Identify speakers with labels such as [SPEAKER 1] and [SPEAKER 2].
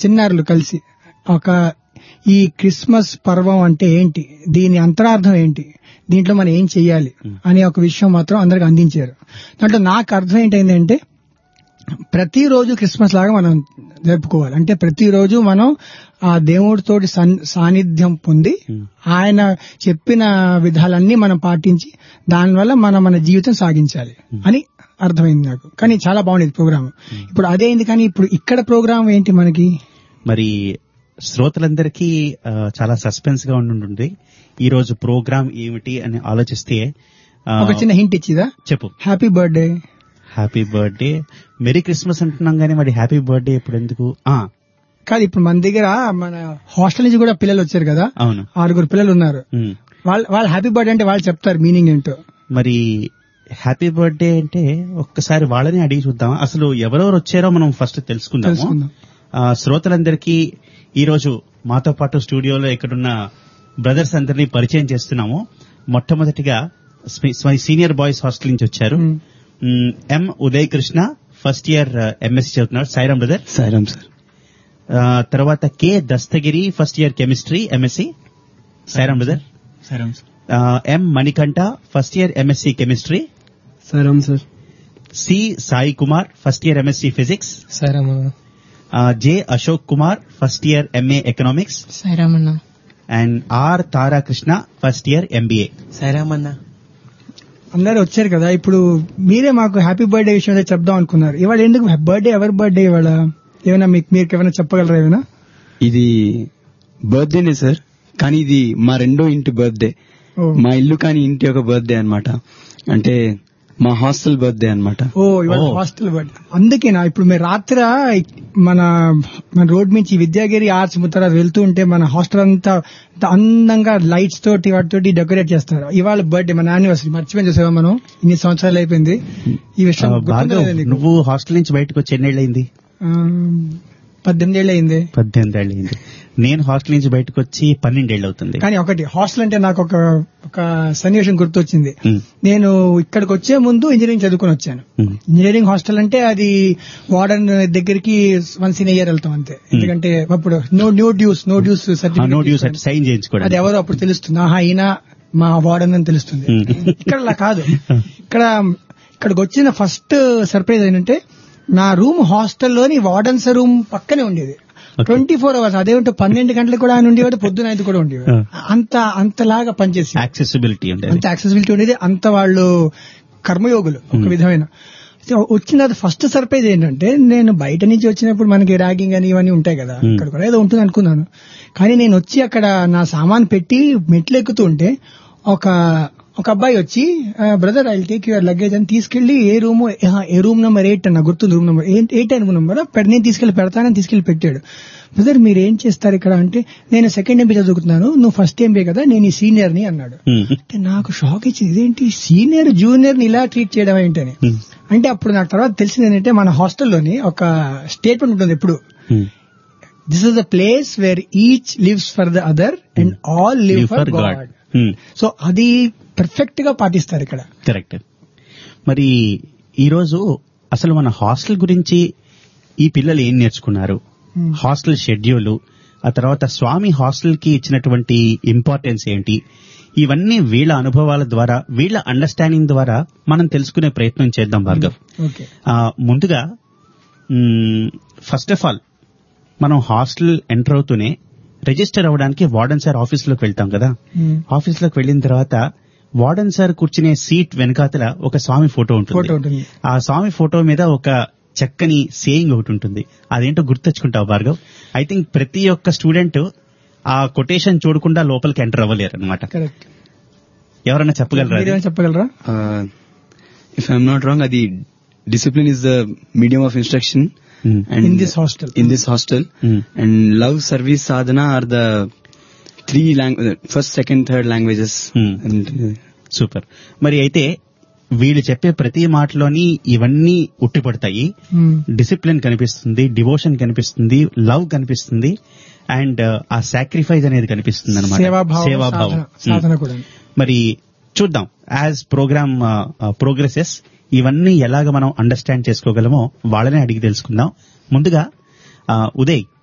[SPEAKER 1] చిన్నారులు కలిసి ఒక ఈ క్రిస్మస్ పర్వం అంటే ఏంటి దీని అంతరార్థం ఏంటి దీంట్లో మనం ఏం చెయ్యాలి అనే ఒక విషయం మాత్రం అందరికి అందించారు దాంట్లో నాకు అర్థం ఏంటంటే ప్రతిరోజు క్రిస్మస్ లాగా మనం జరుపుకోవాలి అంటే ప్రతిరోజు మనం ఆ దేవుడితోటి సన్- సాన్నిధ్యం పొంది ఆయన చెప్పిన విధాలన్నీ మనం పాటించి దానివల్ల మనం మన జీవితం సాగించాలి అని అర్థమైంది నాకు కానీ చాలా బాగుండేది ప్రోగ్రామ్ ఇప్పుడు అదే అయింది కానీ ఇప్పుడు ఇక్కడ ప్రోగ్రామ్ ఏంటి మనకి
[SPEAKER 2] మరి శ్రోతలందరికీ ఆ, చాలా సస్పెన్స్ గా ఉండుంటుంది ఈ రోజు ప్రోగ్రామ్ ఏమిటి అని ఆలోచిస్తే ఆ,
[SPEAKER 1] ఒక చిన్న హింట్ ఇచ్చిదా
[SPEAKER 2] చెప్పు
[SPEAKER 1] happy birthday
[SPEAKER 2] happy birthday merry Christmas అంటున్నాం కానీ మరి హ్యాపీ బర్త్డే ఇప్పుడు ఎందుకు ఆ,
[SPEAKER 1] కాదు ఇప్పుడు మన దగ్గర మన హాస్టల్ నుంచి కూడా పిల్లలు వచ్చారు కదా
[SPEAKER 2] అవును
[SPEAKER 1] ఆరుగురు పిల్లలు ఉన్నారు
[SPEAKER 2] ఉమ్.
[SPEAKER 1] వాళ్ళు వాళ్ళు హ్యాపీ బర్త్డే అంటే వాళ్ళు చెప్తారు మీనింగ్ ఏంటో
[SPEAKER 2] మరి హ్యాపీ బర్త్డే అంటే ఒక్కసారి వాళ్ళని అడిగి చూద్దాం అసలు ఎవరెవరు వచ్చారో మనం ఫస్ట్ తెలుసుకుందాము
[SPEAKER 1] తెలుసుకుందాం.
[SPEAKER 2] ఆ, శ్రోతలందరికీ ఈ రోజు మాతో పాటు స్టూడియోలో ఇక్కడున్న బ్రదర్స్ అందరినీ పరిచయం చేస్తున్నాము మొట్టమొదటిగా స్మి- స్మై సీనియర్ బాయ్స్ హాస్టల్ నుంచి వచ్చారు
[SPEAKER 1] మ్మ్.
[SPEAKER 2] మ్, M Uday Krishna first year MSc చదువుతున్నారు సాయిరామ్ బ్రదర్
[SPEAKER 3] సాయిరామ్ సార్
[SPEAKER 2] ఆ, తర్వాత K Dastagiri first year chemistry MSc Sairam brother
[SPEAKER 3] Sairam sir
[SPEAKER 2] ఆ, M Manikanta first year MSc chemistry
[SPEAKER 3] Sairam sir
[SPEAKER 2] C Sai Kumar first year MSc physics
[SPEAKER 3] Sairam
[SPEAKER 2] J Ashok Kumar first year MA economics
[SPEAKER 3] సాయిరామన్న
[SPEAKER 2] and R Tarakrishna first year MBA
[SPEAKER 3] సాయిరామన్న
[SPEAKER 1] అందరూ వచ్చారు కదా ఇప్పుడు మీరే మాకు హ్యాపీ బర్త్డే విషయం ఏదో చెప్దాం అనుకున్నారు ఇవాళ ఎందుకు బర్త్డే ఎవరి బర్త్డే ఇవాళ ఏమైనా మీకు మీరు ఏమైనా చెప్పగలరా ఏమైనా
[SPEAKER 4] ఇది బర్త్డేనే సార్ కానీ ఇది మా రెండో ఇంటి బర్త్డే
[SPEAKER 1] ఓ.
[SPEAKER 4] మా ఇల్లు కానీ ఇంటి యొక్క బర్త్డే అన్నమాట అంటే మా హాస్టల్ బర్త్డే అన్నమాట
[SPEAKER 1] ఓ ఇవాళ
[SPEAKER 2] ఓ.
[SPEAKER 1] హాస్టల్ బర్త్డే అందుకేనా ఇప్పుడు మీరు రాత్ర మన మన రోడ్ నుంచి విద్యాగిరి ఆర్ట్స్ ముత్తర వెళ్తూ ఉంటే మన హాస్టల్ అంతా అంత అందంగా లైట్స్ తోటి వాటితోటి డెకరేట్ చేస్తారు ఇవాళ బర్త్డే మన యానివర్సరీ మర్చిపోయి చూసావా మనం ఇన్ని సంవత్సరాలు అయిపోయింది ఈ విషయం గుర్తుందా
[SPEAKER 2] భార్గవ్
[SPEAKER 1] లేదా నీకు?
[SPEAKER 2] నువ్వు హాస్టల్ నుంచి బయటకు వచ్చి ఎన్నేళ్ళయింది
[SPEAKER 1] ఆ, పద్దెనిమిది ఏళ్ళు అయింది
[SPEAKER 2] పద్దెనిమిది ఏళ్ళు అయింది నేను హాస్టల్ నుంచి బయటకు వచ్చి పన్నెండేళ్ళు అవుతుంది
[SPEAKER 1] కానీ ఒకటి హాస్టల్ అంటే నాకు ఒక ఒక సన్నివేశం గుర్తొచ్చింది
[SPEAKER 2] ఉమ్,
[SPEAKER 1] నేను ఇక్కడికి వచ్చే ముందు ఇంజనీరింగ్ చదువుకొని వచ్చాను
[SPEAKER 2] ఉమ్,
[SPEAKER 1] ఇంజనీరింగ్ హాస్టల్ అంటే అది వార్డెన్ దగ్గరికి వన్స్ ఇన్ ఇయర్ వెళ్తాం అంతే ఎందుకంటే అప్పుడు no new dues no dues
[SPEAKER 2] ఆ నో డ్యూస్ అంటే సైన్
[SPEAKER 1] అది
[SPEAKER 2] చేయించుకోవడానికి
[SPEAKER 1] ఎవరో అప్పుడు తెలుస్తుంది ఆహా ఈయన మా వార్డెన్ అని తెలుస్తుంది
[SPEAKER 2] ఉమ్.
[SPEAKER 1] ఇక్కడ అలా కాదు ఇక్కడ ఇక్కడికి వచ్చిన ఫస్ట్ సర్ప్రైజ్ ఏంటంటే నా రూమ్ హాస్టల్లోని వార్డెన్స్ రూమ్ పక్కనే ఉండేది
[SPEAKER 2] Okay.
[SPEAKER 1] ట్వంటీ ఫోర్ అవర్స్ అదేంటో పన్నెండు గంటలకు కూడా ఆయన ఉండేవాడు పొద్దున ఐదు కూడా ఉండేవాడు అంత అంతలాగా పనిచేసి
[SPEAKER 2] యాక్సెసిబిలిటీ
[SPEAKER 1] అంత
[SPEAKER 2] ఉండేది
[SPEAKER 1] యాక్సెసిబిలిటీ ఉండేది అంత వాళ్ళు కర్మయోగులు ఒక విధమైన సో వచ్చిన తర్వాత ఫస్ట్ సర్ప్రైజ్ ఏంటంటే నేను బయట నుంచి వచ్చినప్పుడు మనకి ర్యాగింగ్ అని ఇవన్నీ ఉంటాయి కదా
[SPEAKER 2] Hmm.
[SPEAKER 1] ఇక్కడ కూడా ఏదో ఉంటుంది అనుకున్నాను కానీ నేను వచ్చి అక్కడ నా సామాన్ పెట్టి మెట్లు ఎక్కుతూ ఉంటే ఒక ఒక అబ్బాయి వచ్చి brother I take your luggage అని తీసుకెళ్లి a room a room number eight అన్న గుర్తుంది రూమ్ నెంబర్ ఎయిట్ అయిన నెంబర్ నేను తీసుకెళ్లి పెడతానని తీసుకెళ్లి పెట్టాడు బ్రదర్ మీరు ఏం చేస్తారు ఇక్కడ అంటే నేను సెకండ్ ఎంబీ చదువుతున్నాను నువ్వు ఫస్ట్ ఎంబీ కదా నేను ఈ సీనియర్ ని అన్నాడు
[SPEAKER 2] ఉమ్,
[SPEAKER 1] అంటే నాకు షాక్ ఇచ్చింది ఇదేంటి సీనియర్ జూనియర్ ని ఇలా ట్రీట్ చేయడం ఏంటని
[SPEAKER 2] ఉమ్,
[SPEAKER 1] అంటే అప్పుడు నాకు తర్వాత తెలిసింది ఏంటంటే మన హాస్టల్లోని ఒక స్టేట్మెంట్ ఉంటుంది ఎప్పుడు
[SPEAKER 2] um.
[SPEAKER 1] This is the place where each lives for the other and all live for God so అది పర్ఫెక్ట్ గా పాటిస్తారు ఇక్కడ
[SPEAKER 2] కరెక్ట్ మరి ఈరోజు అసలు మన హాస్టల్ గురించి ఈ పిల్లలు ఏం నేర్చుకున్నారు
[SPEAKER 1] Hmm.
[SPEAKER 2] హాస్టల్ షెడ్యూల్ ఆ తర్వాత స్వామి హాస్టల్ కి ఇచ్చినటువంటి ఇంపార్టెన్స్ ఏంటి ఇవన్నీ వీళ్ళ అనుభవాల ద్వారా వీళ్ళ అండర్స్టాండింగ్ ద్వారా మనం తెలుసుకునే ప్రయత్నం చేద్దాం భార్గవ్
[SPEAKER 1] ఓకే
[SPEAKER 2] ఆ, ముందుగా ఫస్ట్ ఆఫ్ ఆల్ మనం హాస్టల్ ఎంటర్ అవుతూనే రిజిస్టర్ అవ్వడానికి వార్డెన్ సార్ ఆఫీస్లోకి వెళ్తాం కదా ఆఫీస్లోకి వెళ్ళిన తర్వాత వార్డెన్ సార్ కూర్చునే సీట్ వెనకాతల ఒక స్వామి ఫోటో
[SPEAKER 1] ఫోటో
[SPEAKER 2] ఉంటుంది
[SPEAKER 1] ఉంటుంది
[SPEAKER 2] ఆ స్వామి ఫోటో మీద ఒక చక్కని సేయింగ్ ఒకటి ఉంటుంది అదేంటో గుర్తొచ్చుకుంటావు భార్గవ్ ఐ థింక్ ప్రతి ఒక్క స్టూడెంట్ ఆ కొటేషన్ చూడకుండా లోపలికి ఎంటర్ అవ్వలేరు అనమాట
[SPEAKER 1] కరెక్ట్
[SPEAKER 2] ఎవరైనా చెప్పగలరా అది?
[SPEAKER 1] మీరేమైనా చెప్పగలరా
[SPEAKER 4] ఇఫ్ ఐఎమ్ నాట్ రాంగ్ అది discipline is the medium of instruction
[SPEAKER 2] Hmm.
[SPEAKER 4] And
[SPEAKER 1] In this hostel.
[SPEAKER 4] In this hostel
[SPEAKER 2] Hmm.
[SPEAKER 4] And love service sadhana are the three language first second third languages
[SPEAKER 2] Hmm.
[SPEAKER 4] And
[SPEAKER 2] super మరి అయితే వీళ్ళు చెప్పే ప్రతి మాటలోని ఇవన్నీ ఉట్టిపడతాయి
[SPEAKER 1] Hmm.
[SPEAKER 2] Discipline కనిపిస్తుంది devotion కనిపిస్తుంది లవ్ కనిపిస్తుంది అండ్ ఆ సాక్రిఫైస్ అనేది కనిపిస్తుంది అనమాట
[SPEAKER 1] సేవాభావం సాధన- సాధన కూడా
[SPEAKER 2] మరి చూద్దాం యాజ్ ప్రోగ్రామ్ ప్రోగ్రెసెస్ ఇవన్నీ ఎలాగ మనం అండర్స్టాండ్ చేసుకోగలమో వాళ్ళనే అడిగి తెలుసుకుందాం ముందుగా ఆ, ఉదయ్